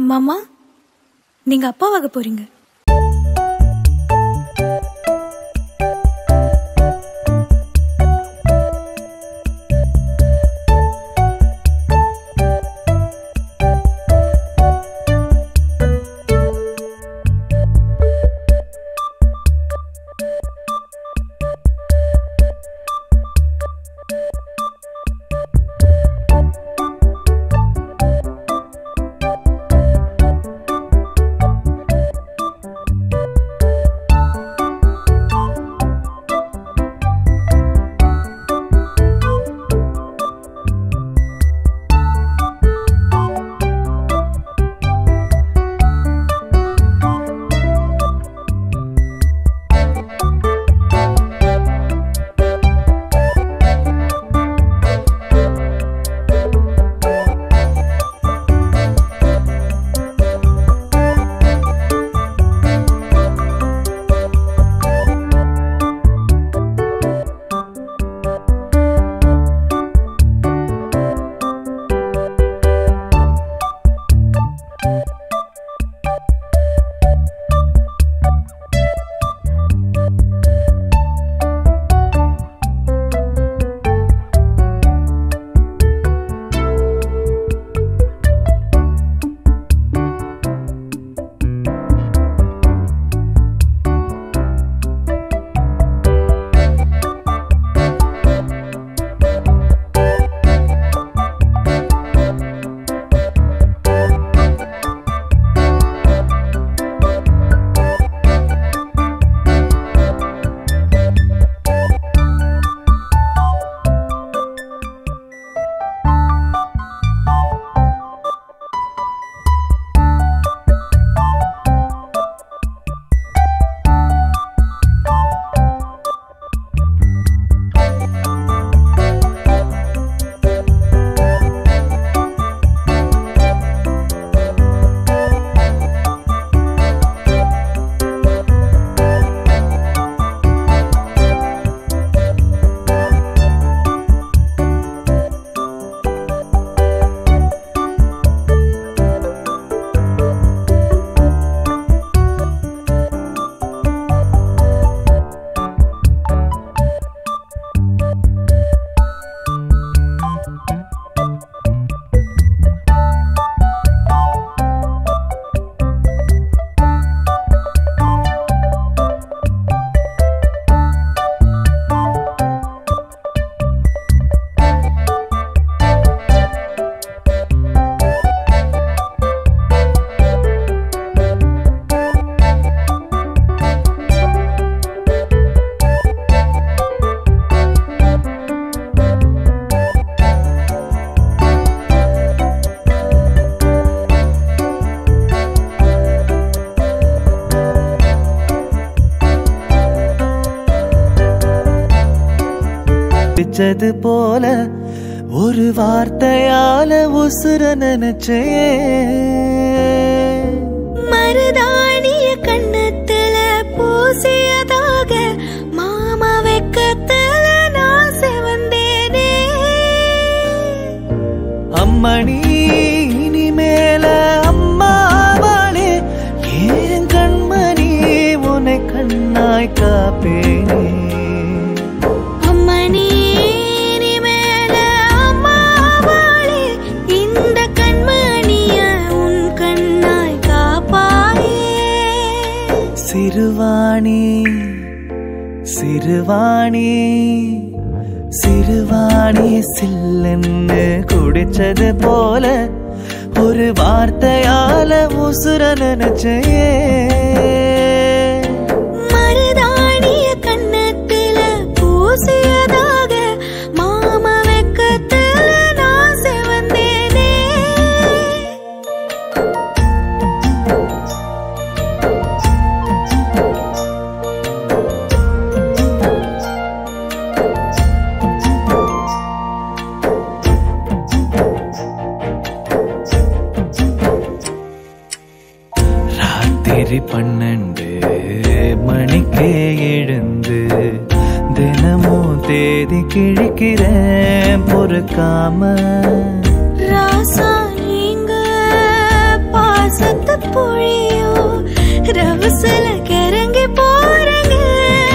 மாமா நீங்க அப்பாவாக போறீங்க பிச்சது போல ஒரு வார்த்தையால உசுர நினைச்சே மருதாணிய கண்ணத்துல பூசியதாக மாமா வெக்கத்துல நான் செவந்தேனே அம்மணி இனிமேல அம்மாவாளே ஏன் கண்மணி உன்னை கண்ணாய் காப்பேனே அம்மணி இனிமேல அம்மாவாளே, இந்த கண்மணிய உன் கண்ணாய் காப்பாயே சிறுவாணி சிறுவாணி சிறுவாணி சில்லென்னு குடிச்சது போல ஒரு வார்த்தையால உசுர நினைச்சே மருதாணிய கண்ணத்துல பூசியதாக மாமா வெக்கத்துல நான் செவந்தேனே ராத்திரி பன்னெண்டு மணிக்கே எழுந்து தினமும் தேதி கிழிக்கிறேன் பொறுக்காம ராசா